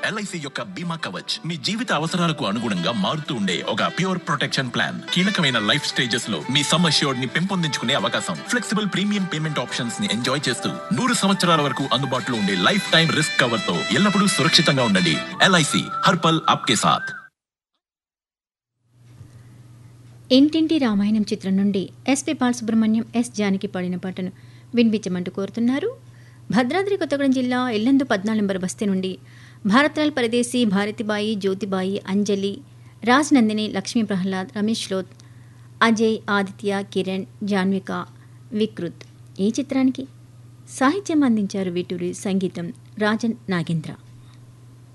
LIC యొక్క బీమా కవచ్ మీ జీవిత అవసరాలకు అనుగుణంగా మారుతూ ఉండే ఒక ప్యూర్ ప్రొటెక్షన్ ప్లాన్ కీలకమైన లైఫ్ స్టేజెస్ లో మీ సమ్ అష్యూర్డ్ ని పెంపొందించుకునే అవకాశం ఫ్లెక్సిబుల్ ప్రీమియం పేమెంట్ ఆప్షన్స్ ని ఎంజాయ్ చేస్తూ నూరు సంవత్సరాల వరకు అందుబాటులో ఉండే లైఫ్ టైం రిస్క్ కవర్ తో ఎల్లప్పుడూ సురక్షితంగా ఉండండి ఎల్ఐసి హర్పల్ ఆప్కే సాథ్ ఇంటింటి రామాయణం చిత్రం నుండి ఎస్పి బాలసుబ్రహ్మణ్యం ఎస్ జానకి పాడిన పాటను వినిపించమంటూ కోరుతున్నారు భద్రాద్రి కొత్తగూడెం జిల్లా ఎల్లందు పద్నాలుగు నంబర్ బస్తీ నుండి భారత్లాల్ పరదేశీ భారతిబాయి జ్యోతిబాయి అంజలి రాజ్నందిని లక్ష్మీ ప్రహ్లాద్ రమేష్ లోత్ అజయ్ ఆదిత్య కిరణ్ జాన్విక వికృత్ ఈ చిత్రానికి సాహిత్యం అందించారు వీటూరి సంగీతం రాజన్ నాగేంద్ర